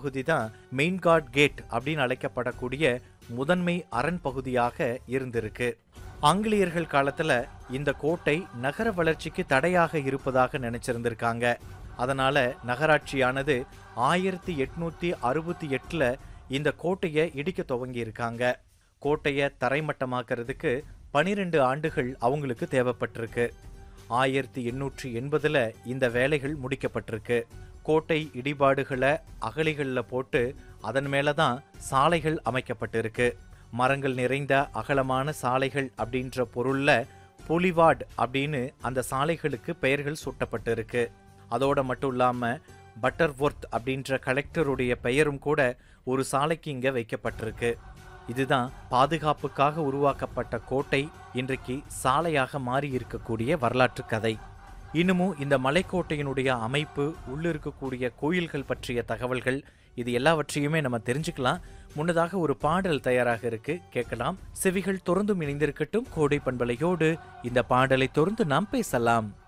பகுதி தான் மெயின்கார்ட் கேட் அப்படின்னு அழைக்கப்படக்கூடிய முதன்மை அரண் பகுதியாக இருந்திருக்கு ஆங்கிலேயர்கள் காலத்துல இந்த கோட்டை நகர வளர்ச்சிக்கு தடையாக இருப்பதாக நினைச்சிருந்திருக்காங்க அதனால நகராட்சியானது ஆயிரத்தி எட்நூத்தி அறுபத்தி எட்டுல இந்த கோட்டையை இடிக்க துவங்கி இருக்காங்க கோட்டையை தரைமட்டமாக்குறதுக்கு பனிரெண்டு ஆண்டுகள் அவங்களுக்கு தேவைப்பட்டிருக்கு ஆயிரத்தி எண்ணூற்றி எண்பதுல இந்த வேலைகள் முடிக்கப்பட்டிருக்கு கோட்டை இடிபாடுகளை அகழிகளில் போட்டு அதன் மேல தான் சாலைகள் அமைக்கப்பட்டிருக்கு மரங்கள் நிறைந்த அகலமான சாலைகள் அப்படின்ற பொருள்ல புலிவாட் அப்படின்னு அந்த சாலைகளுக்கு பெயர்கள் சூட்டப்பட்டிருக்கு அதோட மட்டும் இல்லாம பட்டர்வொர்த் அப்படின்ற கலெக்டருடைய பெயரும் கூட ஒரு சாலைக்கு இங்க வைக்கப்பட்டிருக்கு இதுதான் பாதுகாப்புக்காக உருவாக்கப்பட்ட கோட்டை இன்றைக்கு சாலையாக மாறி இருக்கக்கூடிய வரலாற்று கதை இன்னமும் இந்த மலைக்கோட்டையினுடைய அமைப்பு உள்ள இருக்கக்கூடிய கோயில்கள் பற்றிய தகவல்கள் இது எல்லாவற்றையுமே நம்ம தெரிஞ்சுக்கலாம் முன்னதாக ஒரு பாடல் தயாராக இருக்கு கேட்கலாம் செவிகள் தொடர்ந்தும் இணைந்திருக்கட்டும் கோடை பண்பலையோடு இந்த பாடலை தொடர்ந்து நாம் பேசலாம்